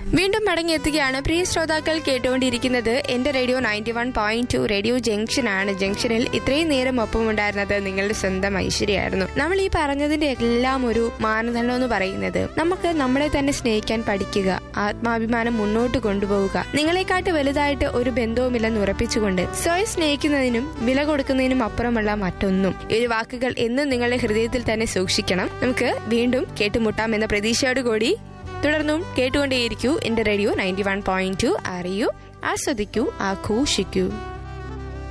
വീണ്ടും മടങ്ങിയെത്തുകയാണ് പ്രിയ ശ്രോതാക്കൾ കേട്ടുകൊണ്ടിരിക്കുന്നത് എന്റെ radio ninety one point two radio junction ആണ് ജംഗ്ഷനിൽ ഇത്രയും നേരം ഒപ്പമുണ്ടായിരുന്നത് നിങ്ങളുടെ സ്വന്തം ഐശ്വര്യമായിരുന്നു നമ്മൾ ഈ പറഞ്ഞതിന്റെ എല്ലാം ഒരു മാനദണ്ഡം എന്ന് പറയുന്നത് നമുക്ക് നമ്മളെ തന്നെ സ്നേഹിക്കാൻ പഠിക്കുക ആത്മാഭിമാനം മുന്നോട്ട് കൊണ്ടുപോവുക നിങ്ങളെക്കാട്ട് വലുതായിട്ട് ഒരു ബന്ധവുമില്ലെന്ന് ഉറപ്പിച്ചുകൊണ്ട് സ്വയം സ്നേഹിക്കുന്നതിനും വില കൊടുക്കുന്നതിനും അപ്പുറമുള്ള മറ്റൊന്നും ഈ ഒരു വാക്കുകൾ എന്നും നിങ്ങളുടെ ഹൃദയത്തിൽ തന്നെ സൂക്ഷിക്കണം നമുക്ക് വീണ്ടും കേട്ടുമുട്ടാം എന്ന പ്രതീക്ഷയോടുകൂടി തുടർന്നും കേട്ടുകൊണ്ടേയിരിക്കൂ എന്റെ radio ninety one point two അറിയൂ ആസ്വദിക്കൂ ആഘോഷിക്കൂ